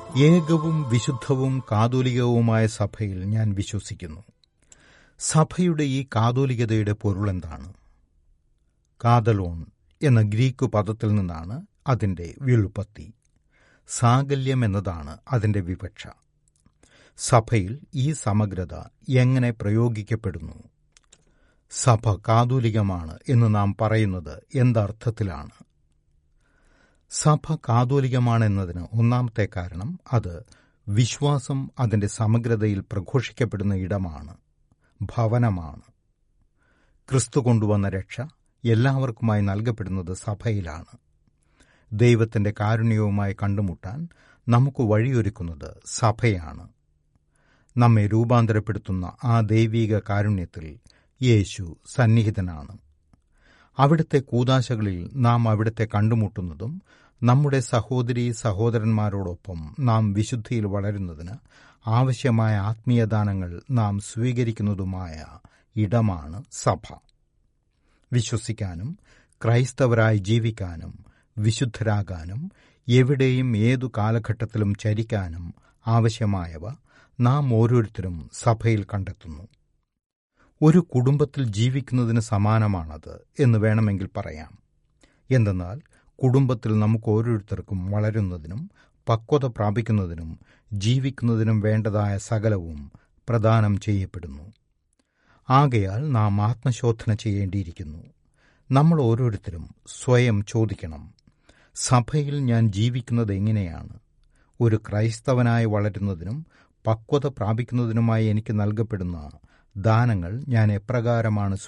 ഏകവും വിശുദ്ധവും കാതോലികവുമായ സഭയിൽ ഞാൻ വിശ്വസിക്കുന്നു സഭയുടെ ഈ കാതോലികതയുടെ പൊരുളെന്താണ് കാതലോൺ എന്ന ഗ്രീക്ക് പദത്തിൽ നിന്നാണ് അതിന്റെ വ്യുൽപ്പത്തി സാകല്യം എന്നതാണ് അതിന്റെ വിവക്ഷ സഭയിൽ ഈ സമഗ്രത എങ്ങനെ പ്രയോഗിക്കപ്പെടുന്നു സഭ കാതോലികമാണ് എന്ന് നാം പറയുന്നത് എന്തർത്ഥത്തിലാണ് സഭ കാതോലികമാണെന്നതിന് ഒന്നാമത്തെ കാരണം അത് വിശ്വാസം അതിന്റെ സമഗ്രതയിൽ പ്രഘോഷിക്കപ്പെടുന്ന ഇടമാണ് ഭവനമാണ് ക്രിസ്തു കൊണ്ടുവന്ന രക്ഷ എല്ലാവർക്കുമായി നൽകപ്പെടുന്നത് സഭയിലാണ് ദൈവത്തിന്റെ കാരുണ്യവുമായി കണ്ടുമുട്ടാൻ നമുക്ക് വഴിയൊരുക്കുന്നത് സഭയാണ് നമ്മെ രൂപാന്തരപ്പെടുത്തുന്ന ആ ദൈവീക കാരുണ്യത്തിൽ യേശു സന്നിഹിതനാണ് അവിടുത്തെ കൂതാശകളിൽ നാം അവിടുത്തെ കണ്ടുമുട്ടുന്നതും നമ്മുടെ സഹോദരി സഹോദരന്മാരോടൊപ്പം നാം വിശുദ്ധിയിൽ വളരുന്നതിന് ആവശ്യമായ ആത്മീയദാനങ്ങൾ നാം സ്വീകരിക്കുന്നതുമായ ഇടമാണ് സഭ വിശ്വസിക്കാനും ക്രൈസ്തവരായി ജീവിക്കാനും വിശുദ്ധരാകാനും എവിടെയും ഏതു കാലഘട്ടത്തിലും ചരിക്കാനും ആവശ്യമായവ നാം ഓരോരുത്തരും സഭയിൽ കണ്ടെത്തുന്നു ഒരു കുടുംബത്തിൽ ജീവിക്കുന്നതിന് സമാനമാണത് എന്ന് വേണമെങ്കിൽ പറയാം എന്തെന്നാൽ കുടുംബത്തിൽ നമുക്ക് ഓരോരുത്തർക്കും വളരുന്നതിനും പക്വത പ്രാപിക്കുന്നതിനും ജീവിക്കുന്നതിനും വേണ്ടതായ സകലവും പ്രദാനം ചെയ്യപ്പെടുന്നു ആകയാൽ നാം ആത്മശോധന ചെയ്യേണ്ടിയിരിക്കുന്നു നമ്മൾ ഓരോരുത്തരും സ്വയം ചോദിക്കണം സഭയിൽ ഞാൻ ജീവിക്കുന്നത് എങ്ങനെയാണ് ഒരു ക്രൈസ്തവനായി വളരുന്നതിനും പക്വത പ്രാപിക്കുന്നതിനുമായി എനിക്ക് നൽകപ്പെടുന്ന ദാനങ്ങൾ ഞാൻ എപ്രകാരമാണ്